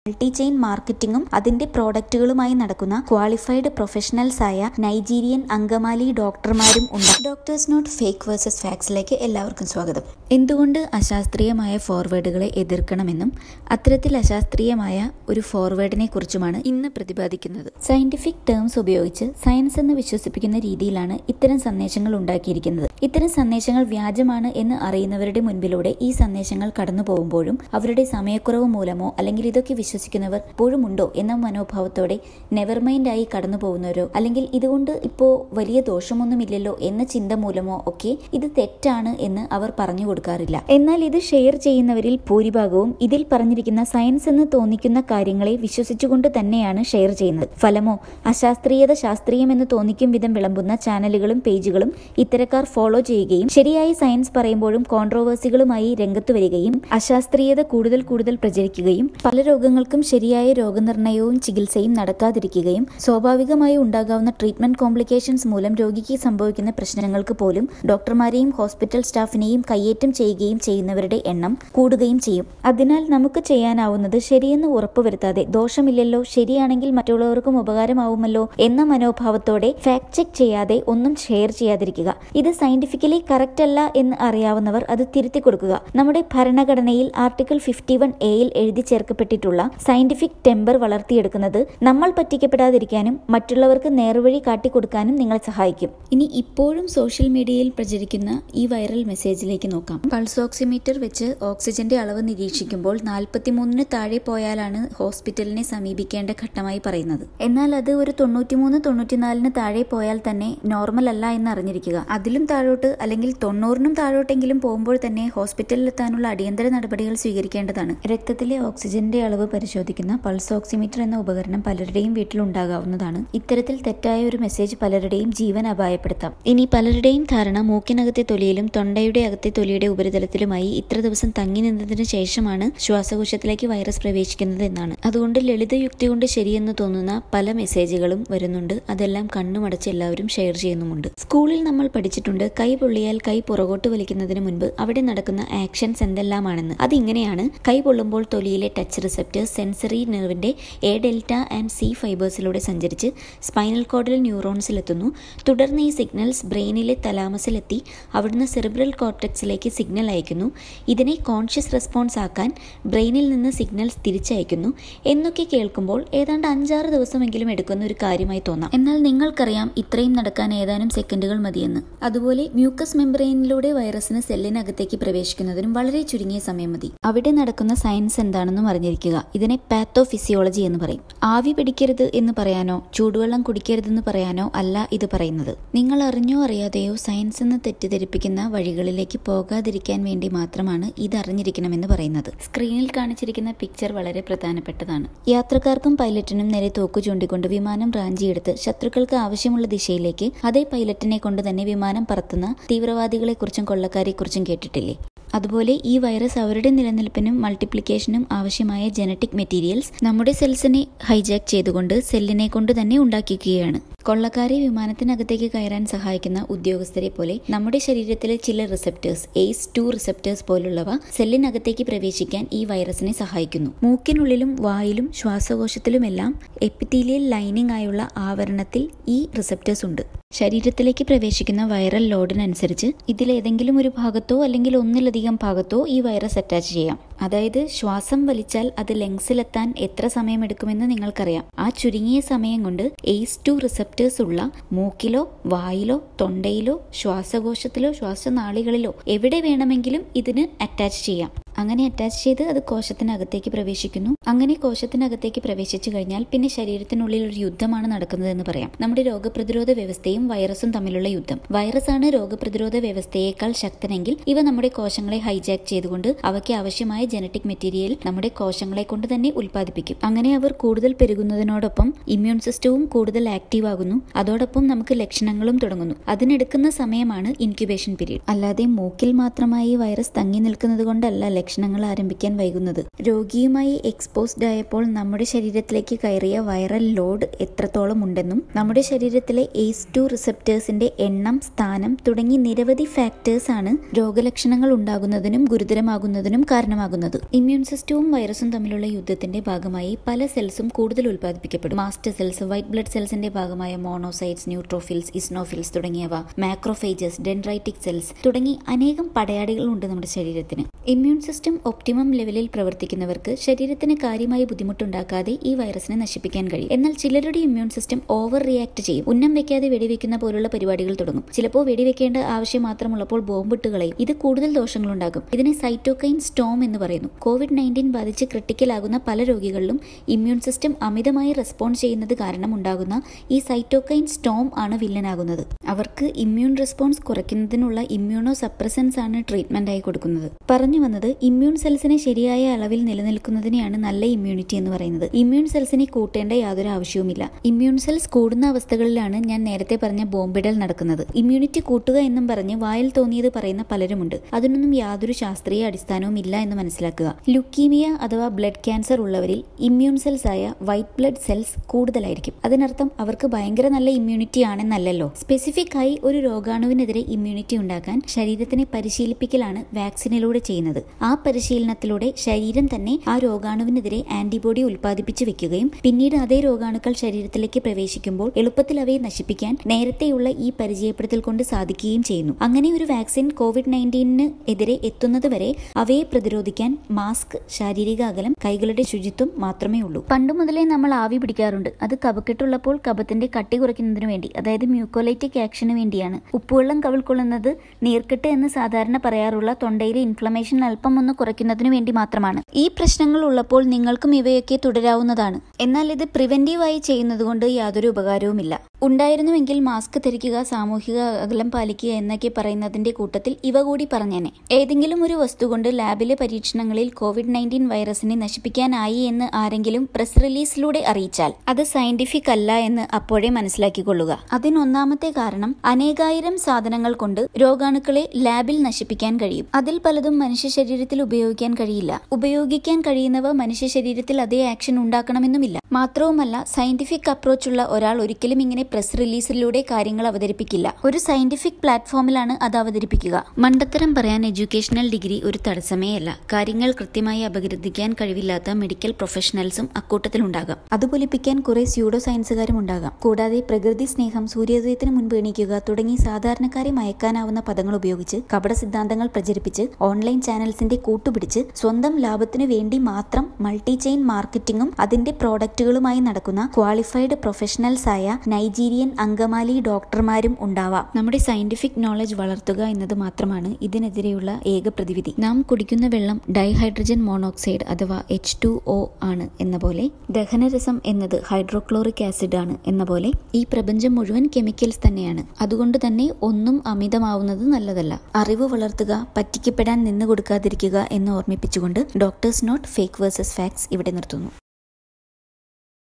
multi chain മാർക്കറ്റിംഗും അതിന്റെ പ്രോഡക്റ്റുകളുമായി നടക്കുന്ന ക്വാളിഫൈഡ് പ്രൊഫഷണൽസ് ആയ നൈജീരിയൻ അങ്കമാലി ഡോക്ടർമാരും ഉണ്ട് ഡോക്ടേഴ്സ് നോട്ട് ഫേക്ക് വേഴ്സസ് ഫാക്സിലേക്ക് എല്ലാവർക്കും സ്വാഗതം എന്തുകൊണ്ട് അശാസ്ത്രീയമായ ഫോർവേഡുകളെ എതിർക്കണമെന്നും അത്തരത്തിൽ അശാസ്ത്രീയമായ ഒരു ഫോർവേഡിനെ കുറിച്ചുമാണ് ഇന്ന് പ്രതിപാദിക്കുന്നത് സയന്റിഫിക് ടേംസ് ഉപയോഗിച്ച് സയൻസ് എന്ന് വിശ്വസിപ്പിക്കുന്ന രീതിയിലാണ് ഇത്തരം സന്ദേശങ്ങൾ ഉണ്ടാക്കിയിരിക്കുന്നത് ഇത്തരം സന്ദേശങ്ങൾ വ്യാജമാണ് എന്ന് അറിയുന്നവരുടെ മുൻപിലൂടെ ഈ സന്ദേശങ്ങൾ കടന്നു പോകുമ്പോഴും അവരുടെ സമയക്കുറവ് മൂലമോ അല്ലെങ്കിൽ ഇതൊക്കെ വിശ്വസിക്കുന്നവർ ഇപ്പോഴും ഉണ്ടോ എന്ന മനോഭാവത്തോടെ നെവർ മൈൻഡ് ആയി കടന്നു പോകുന്നവരോ അല്ലെങ്കിൽ ഇതുകൊണ്ട് ഇപ്പോ വലിയ ദോഷമൊന്നുമില്ലല്ലോ എന്ന ചിന്ത മൂലമോ ഒക്കെ ഇത് തെറ്റാണ് എന്ന് അവർ പറഞ്ഞു കൊടുക്കാറില്ല എന്നാൽ ഇത് ഷെയർ ചെയ്യുന്നവരിൽ ഭൂരിഭാഗവും ഇതിൽ പറഞ്ഞിരിക്കുന്ന സയൻസ് എന്ന് തോന്നിക്കുന്ന കാര്യങ്ങളെ വിശ്വസിച്ചുകൊണ്ട് തന്നെയാണ് ഷെയർ ചെയ്യുന്നത് ഫലമോ അശാസ്ത്രീയത ശാസ്ത്രീയമെന്ന് തോന്നിക്കും വിധം വിളമ്പുന്ന ചാനലുകളും പേജുകളും ഇത്തരക്കാർ ഫോളോ ചെയ്യുകയും ശരിയായി സയൻസ് പറയുമ്പോഴും കോൺട്രോവേഴ്സികളുമായി രംഗത്ത് വരികയും അശാസ്ത്രീയത കൂടുതൽ കൂടുതൽ പ്രചരിക്കുകയും പല രോഗങ്ങൾക്കും ശരിയായ രോഗനിർണയവും ചികിത്സയും നടക്കാതിരിക്കുകയും സ്വാഭാവികമായി ഉണ്ടാകാവുന്ന ട്രീറ്റ്മെന്റ് കോംപ്ലിക്കേഷൻസ് മൂലം രോഗിക്ക് സംഭവിക്കുന്ന പ്രശ്നങ്ങൾക്ക് പോലും ഡോക്ടർമാരെയും ഹോസ്പിറ്റൽ സ്റ്റാഫിനെയും കയ്യേറ്റം ചെയ്യുകയും ചെയ്യുന്നവരുടെ എണ്ണം കൂടുകയും ചെയ്യും അതിനാൽ നമുക്ക് ചെയ്യാനാവുന്നത് ശരിയെന്ന് ഉറപ്പുവരുത്താതെ ദോഷമില്ലല്ലോ ശരിയാണെങ്കിൽ മറ്റുള്ളവർക്കും ഉപകാരമാവുമല്ലോ എന്ന മനോഭാവത്തോടെ ഫാക്ട് ചെക്ക് ചെയ്യാതെ ഒന്നും ഷെയർ ചെയ്യാതിരിക്കുക ഇത് സയന്റിഫിക്കലി കറക്റ്റ് അല്ല എന്ന് അറിയാവുന്നവർ അത് തിരുത്തി കൊടുക്കുക നമ്മുടെ ഭരണഘടനയിൽ ആർട്ടിക്കിൾ ഫിഫ്റ്റി വൺ എയിൽ എഴുതി ചേർക്കപ്പെട്ടിട്ടുള്ള സയന്റിഫിക് ടെമ്പർ വളർത്തിയെടുക്കുന്നത് നമ്മൾ പറ്റിക്കപ്പെടാതിരിക്കാനും മറ്റുള്ളവർക്ക് നേർവഴി കാട്ടിക്കൊടുക്കാനും നിങ്ങളെ സഹായിക്കും ഇനി ഇപ്പോഴും സോഷ്യൽ മീഡിയയിൽ പ്രചരിക്കുന്ന ഈ വൈറൽ മെസ്സേജിലേക്ക് നോക്കാം പൾസ് ഓക്സിമീറ്റർ വെച്ച് ഓക്സിജന്റെ അളവ് നിരീക്ഷിക്കുമ്പോൾ നാൽപ്പത്തിമൂന്നിന് താഴെ പോയാലാണ് ഹോസ്പിറ്റലിനെ സമീപിക്കേണ്ട ഘട്ടമായി പറയുന്നത് എന്നാൽ അത് ഒരു തൊണ്ണൂറ്റിമൂന്ന് തൊണ്ണൂറ്റിനാലിന് താഴെ പോയാൽ തന്നെ നോർമൽ അല്ല എന്ന് അറിഞ്ഞിരിക്കുക അതിലും താഴോട്ട് അല്ലെങ്കിൽ തൊണ്ണൂറിനും താഴോട്ടെങ്കിലും പോകുമ്പോൾ തന്നെ ഹോസ്പിറ്റലിലെത്താനുള്ള അടിയന്തര നടപടികൾ സ്വീകരിക്കേണ്ടതാണ് രക്തത്തിലെ ഓക്സിജന്റെ അളവ് പരിശോധിക്കുന്ന പൾസ് ഓക്സിമീറ്റർ എന്ന ഉപകരണം പലരുടെയും വീട്ടിലുണ്ടാകാവുന്നതാണ് ഇത്തരത്തിൽ തെറ്റായ ഒരു മെസ്സേജ് പലരുടെയും ജീവൻ അപായപ്പെടുത്താം ഇനി പലരുടെയും ധാരണ മൂക്കിനകത്തെ തൊലിയിലും തൊണ്ടയുടെ അകത്തെ തൊലിയുടെ ഉപരിതലത്തിലുമായി ഇത്ര ദിവസം തങ്ങി നിന്നതിന് ശേഷമാണ് ശ്വാസകോശത്തിലേക്ക് വൈറസ് പ്രവേശിക്കുന്നത് എന്നാണ് അതുകൊണ്ട് ലളിത യുക്തി കൊണ്ട് ശരിയെന്ന് തോന്നുന്ന പല മെസ്സേജുകളും വരുന്നുണ്ട് അതെല്ലാം കണ്ണുമടച്ച് എല്ലാവരും ഷെയർ ചെയ്യുന്നുമുണ്ട് സ്കൂളിൽ നമ്മൾ പഠിച്ചിട്ടുണ്ട് കൈ പൊള്ളിയാൽ കൈ പുറകോട്ട് വലിക്കുന്നതിന് മുൻപ് അവിടെ നടക്കുന്ന ആക്ഷൻസ് എന്തെല്ലാമാണെന്ന് അതിങ്ങനെയാണ് കൈ പൊള്ളുമ്പോൾ തൊലിയിലെ ടച്ച് റിസപ്റ്റേഴ്സ് സെൻസറി നെർവിന്റെ എ ഡെൽറ്റ ആൻഡ് സി ഫൈബേഴ്സിലൂടെ സഞ്ചരിച്ച് സ്പൈനൽ കോഡിൽ ന്യൂറോൺസിലെത്തുന്നു തുടർന്ന് ഈ സിഗ്നൽസ് ബ്രെയിനിലെ തലാമസിലെത്തി അവിടുന്ന് സെറിബ്രൽ കോർട്ടക്സിലേക്ക് സിഗ്നൽ അയക്കുന്നു ഇതിനെ കോൺഷ്യസ് റെസ്പോൺസ് ആക്കാൻ ബ്രെയിനിൽ നിന്ന് സിഗ്നൽസ് തിരിച്ചയക്കുന്നു എന്നൊക്കെ കേൾക്കുമ്പോൾ ഏതാണ്ട് അഞ്ചാറ് ദിവസമെങ്കിലും എടുക്കുന്ന ഒരു കാര്യമായി തോന്നാം എന്നാൽ നിങ്ങൾക്കറിയാം ഇത്രയും നടക്കാൻ ഏതാനും സെക്കൻഡുകൾ മതിയെന്ന് അതുപോലെ മ്യൂക്കസ് മെമ്പറൈനിലൂടെ വൈറസിന് സെല്ലിനകത്തേക്ക് പ്രവേശിക്കുന്നതിനും വളരെ ചുരുങ്ങിയ സമയം മതി അവിടെ നടക്കുന്ന സയൻസ് എന്താണെന്നും അറിഞ്ഞിരിക്കുക ഇതിനെ പാത്തോഫിസിയോളജി എന്ന് പറയും ആവി പിടിക്കരുത് എന്ന് പറയാനോ ചൂടുവെള്ളം കുടിക്കരുതെന്ന് പറയാനോ അല്ല ഇത് പറയുന്നത് നിങ്ങൾ അറിഞ്ഞോ അറിയാതെയോ സയൻസ് എന്ന് തെറ്റിദ്ധരിപ്പിക്കുന്ന വഴികളിലേക്ക് പോകാതിരിക്കാൻ വേണ്ടി മാത്രമാണ് ഇത് അറിഞ്ഞിരിക്കണമെന്ന് പറയുന്നത് സ്ക്രീനിൽ കാണിച്ചിരിക്കുന്ന പിക്ചർ വളരെ പ്രധാനപ്പെട്ടതാണ് യാത്രക്കാർക്കും പൈലറ്റിനും നേരെ തോക്കു ചൂണ്ടിക്കൊണ്ട് വിമാനം റാഞ്ചിയെടുത്ത് ശത്രുക്കൾക്ക് ആവശ്യമുള്ള ദിശയിലേക്ക് അതേ പൈലറ്റിനെ കൊണ്ട് തന്നെ വിമാനം പറത്തുന്ന തീവ്രവാദികളെക്കുറിച്ചും കൊള്ളക്കാരെക്കുറിച്ചും കേട്ടിട്ടില്ലേ അതുപോലെ ഈ വൈറസ് അവരുടെ നിലനിൽപ്പിനും മൾട്ടിപ്ലിക്കേഷനും ആവശ്യമായ ജനറ്റിക് മെറ്റീരിയൽസ് നമ്മുടെ സെൽസിനെ ഹൈജാക്ക് ചെയ്തുകൊണ്ട് സെല്ലിനെ കൊണ്ട് തന്നെ ഉണ്ടാക്കിക്കുകയാണ് കൊള്ളക്കാരെ വിമാനത്തിനകത്തേക്ക് കയറാൻ സഹായിക്കുന്ന ഉദ്യോഗസ്ഥരെ പോലെ നമ്മുടെ ശരീരത്തിലെ ചില റിസപ്റ്റേഴ്സ് എയ്സ് ടു റിസപ്റ്റേഴ്സ് പോലുള്ളവ സെല്ലിനകത്തേക്ക് പ്രവേശിക്കാൻ ഈ വൈറസിനെ സഹായിക്കുന്നു മൂക്കിനുള്ളിലും വായിലും ശ്വാസകോശത്തിലുമെല്ലാം എപ്പിത്തീലിയൽ ലൈനിങ് ആയുള്ള ആവരണത്തിൽ ഈ റിസപ്റ്റേഴ്സ് ഉണ്ട് ശരീരത്തിലേക്ക് പ്രവേശിക്കുന്ന വൈറൽ ലോഡിനനുസരിച്ച് ഇതിലേതെങ്കിലും ഒരു ഭാഗത്തോ അല്ലെങ്കിൽ ഒന്നിലധികം ഭാഗത്തോ ഈ വൈറസ് അറ്റാച്ച് ചെയ്യാം അതായത് ശ്വാസം വലിച്ചാൽ അത് ലങ്സിലെത്താൻ എത്ര സമയമെടുക്കുമെന്ന് നിങ്ങൾക്കറിയാം ആ ചുരുങ്ങിയ സമയം കൊണ്ട് എയ്സ് ടു റിസപ്റ്റേഴ്സ് ഉള്ള മൂക്കിലോ വായിലോ തൊണ്ടയിലോ ശ്വാസകോശത്തിലോ ശ്വാസനാളികളിലോ എവിടെ വേണമെങ്കിലും ഇതിന് അറ്റാച്ച് ചെയ്യാം അങ്ങനെ അറ്റാച്ച് ചെയ്ത് അത് കോശത്തിനകത്തേക്ക് പ്രവേശിക്കുന്നു അങ്ങനെ കോശത്തിനകത്തേക്ക് പ്രവേശിച്ചു കഴിഞ്ഞാൽ പിന്നെ ശരീരത്തിനുള്ളിൽ ഒരു യുദ്ധമാണ് നടക്കുന്നതെന്ന് പറയാം നമ്മുടെ രോഗപ്രതിരോധ വ്യവസ്ഥയും വൈറസും തമ്മിലുള്ള യുദ്ധം വൈറസാണ് രോഗപ്രതിരോധ വ്യവസ്ഥയേക്കാൾ ശക്തനെങ്കിൽ ഇവ നമ്മുടെ കോശങ്ങളെ ഹൈജാക്ക് ചെയ്തുകൊണ്ട് അവയ്ക്ക് ആവശ്യമായ ജനറ്റിക് മെറ്റീരിയൽ നമ്മുടെ കോശങ്ങളെ കൊണ്ട് തന്നെ ഉൽപ്പാദിപ്പിക്കും അങ്ങനെ അവർ കൂടുതൽ പെരുകുന്നതിനോടൊപ്പം ഇമ്മ്യൂൺ സിസ്റ്റവും കൂടുതൽ ആക്റ്റീവ് ആകുന്നു അതോടൊപ്പം നമുക്ക് ലക്ഷണങ്ങളും തുടങ്ങുന്നു അതിനെടുക്കുന്ന സമയമാണ് ഇൻക്യുബേഷൻ പീരീഡ് അല്ലാതെ മൂക്കിൽ മാത്രമായി വൈറസ് തങ്ങി നിൽക്കുന്നത് കൊണ്ടല്ല ലക്ഷണങ്ങൾ ആരംഭിക്കാൻ വൈകുന്നത് രോഗിയുമായി എക്സ്പോസ്ഡ് ആയപ്പോൾ നമ്മുടെ ശരീരത്തിലേക്ക് കയറിയ വൈറൽ ലോഡ് എത്രത്തോളം ഉണ്ടെന്നും നമ്മുടെ ശരീരത്തിലെ എയ്സ് ടു റിസപ്റ്റേഴ്സിന്റെ എണ്ണം സ്ഥാനം തുടങ്ങി നിരവധി ഫാക്ടേഴ്സ് ആണ് രോഗലക്ഷണങ്ങൾ ഉണ്ടാകുന്നതിനും ഗുരുതരമാകുന്നതിനും കാരണമാകുന്നത് ഇമ്മ്യൂൺ സിസ്റ്റവും വൈറസും തമ്മിലുള്ള യുദ്ധത്തിന്റെ ഭാഗമായി പല സെൽസും കൂടുതൽ ഉൽപ്പാദിപ്പിക്കപ്പെടും മാസ്റ്റർ സെൽസ് വൈറ്റ് ബ്ലഡ് സെൽസിന്റെ ഭാഗമായ മോണോസൈറ്റ്സ് ന്യൂട്രോഫിൽസ് ഇസ്നോഫിൽസ് തുടങ്ങിയവ മാക്രോഫേജസ് ഡെൻഡ്രൈറ്റിക് സെൽസ് തുടങ്ങി അനേകം പടയാളികളുണ്ട് നമ്മുടെ ശരീരത്തിന് ഇമ്മ്യൂൺ സിസ്റ്റം ഒപ്റ്റിമം ലെവലിൽ പ്രവർത്തിക്കുന്നവർക്ക് ശരീരത്തിന് കാര്യമായി ബുദ്ധിമുട്ടുണ്ടാക്കാതെ ഈ വൈറസിനെ നശിപ്പിക്കാൻ കഴിയും എന്നാൽ ചിലരുടെ ഇമ്മ്യൂൺ സിസ്റ്റം ഓവർ റിയാക്ട് ചെയ്യും ഉന്നം വെക്കാതെ വെടിവെക്കുന്ന പോലുള്ള പരിപാടികൾ തുടങ്ങും ചിലപ്പോൾ വെടിവെക്കേണ്ട ആവശ്യം മാത്രമുള്ളപ്പോൾ ബോംബിട്ട് കളയും ഇത് കൂടുതൽ ദോഷങ്ങളുണ്ടാകും ഇതിനെ സൈറ്റോകൈൻ സ്റ്റോം എന്ന് പറയുന്നു കോവിഡ് നയൻറ്റീൻ ബാധിച്ച് ക്രിട്ടിക്കൽ ആകുന്ന പല രോഗികളിലും ഇമ്മ്യൂൺ സിസ്റ്റം അമിതമായി റെസ്പോണ്ട് ചെയ്യുന്നത് കാരണം ഉണ്ടാകുന്ന ഈ സൈറ്റോകൈൻ സ്റ്റോം ആണ് വില്ലനാകുന്നത് അവർക്ക് ഇമ്മ്യൂൺ റെസ്പോൺസ് കുറയ്ക്കുന്നതിനുള്ള ഇമ്മ്യൂണോ സപ്രസൻസ് ആണ് ട്രീറ്റ്മെന്റ് ആയി കൊടുക്കുന്നത് പറഞ്ഞു വന്നത് ഇമ്മ്യൂൺ സെൽസിനെ ശരിയായ അളവിൽ നിലനിൽക്കുന്നതിനെയാണ് നല്ല ഇമ്മ്യൂണിറ്റി എന്ന് പറയുന്നത് ഇമ്മ്യൂൺ സെൽസിനെ കൂട്ടേണ്ട യാതൊരു ആവശ്യവുമില്ല ഇമ്മ്യൂൺ സെൽസ് കൂടുന്ന അവസ്ഥകളിലാണ് ഞാൻ നേരത്തെ പറഞ്ഞ ബോംബിടൽ നടക്കുന്നത് ഇമ്മ്യൂണിറ്റി കൂട്ടുക എന്നും പറഞ്ഞ് വായിൽ തോന്നിയത് പറയുന്ന പലരുമുണ്ട് അതിനൊന്നും യാതൊരു ശാസ്ത്രീയ അടിസ്ഥാനവും ഇല്ല എന്ന് മനസ്സിലാക്കുക ലുക്കീമിയ അഥവാ ബ്ലഡ് ക്യാൻസർ ഉള്ളവരിൽ ഇമ്മ്യൂൺ സെൽസ് ആയ വൈറ്റ് ബ്ലഡ് സെൽസ് കൂടുതലായിരിക്കും അതിനർത്ഥം അവർക്ക് ഭയങ്കര നല്ല ഇമ്മ്യൂണിറ്റി ആണെന്നല്ലല്ലോ സ്പെസിഫിക് ആയി ഒരു രോഗാണുവിനെതിരെ ഇമ്മ്യൂണിറ്റി ഉണ്ടാക്കാൻ ശരീരത്തിനെ പരിശീലിപ്പിക്കലാണ് വാക്സിനിലൂടെ ചെയ്യുന്നത് ആ പരിശീലനത്തിലൂടെ ശരീരം തന്നെ ആ രോഗാണുവിനെതിരെ ആന്റിബോഡി ഉൽപ്പാദിപ്പിച്ചു വെക്കുകയും പിന്നീട് അതേ രോഗാണുക്കൾ ശരീരത്തിലേക്ക് പ്രവേശിക്കുമ്പോൾ എളുപ്പത്തിൽ അവയെ നശിപ്പിക്കാൻ നേരത്തെയുള്ള ഈ പരിചയപ്പെടുത്തൽ കൊണ്ട് സാധിക്കുകയും ചെയ്യുന്നു അങ്ങനെ ഒരു വാക്സിൻ കോവിഡ് നയൻറ്റീനിന് എതിരെ എത്തുന്നത് വരെ അവയെ പ്രതിരോധിക്കാൻ മാസ്ക് ശാരീരിക അകലം കൈകളുടെ ശുചിത്വം മാത്രമേ ഉള്ളൂ പണ്ട് മുതലേ നമ്മൾ ആവി പിടിക്കാറുണ്ട് അത് കപക്കെട്ടുള്ളപ്പോൾ കപത്തിന്റെ കട്ടി കുറയ്ക്കുന്നതിന് വേണ്ടി അതായത് മ്യൂക്കോലൈറ്റിക് ആക്ഷന് വേണ്ടിയാണ് ഉപ്പുവെള്ളം കവിൾക്കൊള്ളുന്നത് നീർക്കെട്ട് എന്ന് സാധാരണ പറയാറുള്ള തൊണ്ടയിലെ ഇൻഫ്ലമേഷൻ അല്പം ഒന്ന് കുറയ്ക്കുന്നതിന് വേണ്ടി മാത്രമാണ് ഈ പ്രശ്നങ്ങൾ ഉള്ളപ്പോൾ നിങ്ങൾക്കും ഇവയൊക്കെ തുടരാവുന്നതാണ് എന്നാൽ ഇത് പ്രിവെന്റീവായി ചെയ്യുന്നതുകൊണ്ട് യാതൊരു ഉപകാരവുമില്ല ഉണ്ടായിരുന്നുവെങ്കിൽ മാസ്ക് ധരിക്കുക സാമൂഹിക അകലം പാലിക്കുക എന്നൊക്കെ പറയുന്നതിന്റെ കൂട്ടത്തിൽ ഇവ കൂടി പറഞ്ഞേനെ ഏതെങ്കിലും ഒരു വസ്തു കൊണ്ട് ലാബിലെ പരീക്ഷണങ്ങളിൽ കോവിഡ് നയൻറ്റീൻ വൈറസിനെ നശിപ്പിക്കാനായി എന്ന് ആരെങ്കിലും പ്രസ് റിലീസിലൂടെ അറിയിച്ചാൽ അത് സയന്റിഫിക് അല്ല എന്ന് അപ്പോഴേ മനസ്സിലാക്കിക്കൊള്ളുക അതിനൊന്നാമത്തെ കാരണം അനേകായിരം സാധനങ്ങൾ കൊണ്ട് രോഗാണുക്കളെ ലാബിൽ നശിപ്പിക്കാൻ കഴിയും അതിൽ പലതും മനുഷ്യ ശരീരത്തിൽ ഉപയോഗിക്കാൻ കഴിയില്ല ഉപയോഗിക്കാൻ കഴിയുന്നവ മനുഷ്യ ശരീരത്തിൽ അതേ ആക്ഷൻ ഉണ്ടാക്കണമെന്നുമില്ല മാത്രവുമല്ല സയന്റിഫിക് അപ്രോച്ചുള്ള ഒരാൾ ഒരിക്കലും ഇങ്ങനെ പ്രസ് റിലീസിലൂടെ കാര്യങ്ങൾ അവതരിപ്പിക്കില്ല ഒരു സയന്റിഫിക് പ്ലാറ്റ്ഫോമിലാണ് അത് അവതരിപ്പിക്കുക മണ്ടത്തരം പറയാൻ എഡ്യൂക്കേഷണൽ ഡിഗ്രി ഒരു തടസ്സമേ അല്ല കാര്യങ്ങൾ കൃത്യമായി അപഗ്രഥിക്കാൻ കഴിവില്ലാത്ത മെഡിക്കൽ പ്രൊഫഷണൽസും അക്കൂട്ടത്തിലുണ്ടാകാം അത് പൊലിപ്പിക്കാൻ കുറെ സ്യൂഡോ സയൻസുകാരും ഉണ്ടാകാം കൂടാതെ പ്രകൃതി സ്നേഹം സൂര്യോദയത്തിന് മുൻപ് എണീക്കുക തുടങ്ങി സാധാരണക്കാരെ മയക്കാനാവുന്ന പദങ്ങൾ ഉപയോഗിച്ച് കപട സിദ്ധാന്തങ്ങൾ പ്രചരിപ്പിച്ച് ഓൺലൈൻ ചാനൽസിന്റെ കൂട്ടുപിടിച്ച് സ്വന്തം ലാഭത്തിനു വേണ്ടി മാത്രം മൾട്ടി ചെയിൻ മാർക്കറ്റിംഗും അതിന്റെ പ്രോഡക്റ്റുകളുമായി നടക്കുന്ന ക്വാളിഫൈഡ് പ്രൊഫഷണൽസ് ആയ നൈജീരിയൻ അങ്കമാലി ഡോക്ടർമാരും ഉണ്ടാവാം നമ്മുടെ സയന്റിഫിക് നോളജ് വളർത്തുക എന്നത് മാത്രമാണ് ഇതിനെതിരെയുള്ള ഏക പ്രതിവിധി നാം കുടിക്കുന്ന വെള്ളം ഡൈഹൈഡ്രജൻ മോണോക്സൈഡ് അഥവാ എച്ച് ടു ഒ ആണ് എന്ന പോലെ ദഹനരസം എന്നത് ഹൈഡ്രോക്ലോറിക് ആസിഡ് ആണ് എന്ന പോലെ ഈ പ്രപഞ്ചം മുഴുവൻ കെമിക്കൽസ് തന്നെയാണ് അതുകൊണ്ട് തന്നെ ഒന്നും അമിതമാവുന്നത് നല്ലതല്ല അറിവ് വളർത്തുക പറ്റിക്കപ്പെടാൻ നിന്നു കൊടുക്കാതിരിക്കുക എന്ന് ഓർമ്മിപ്പിച്ചുകൊണ്ട് doctors not fake versus facts ഇവിടെ നിർത്തുന്നു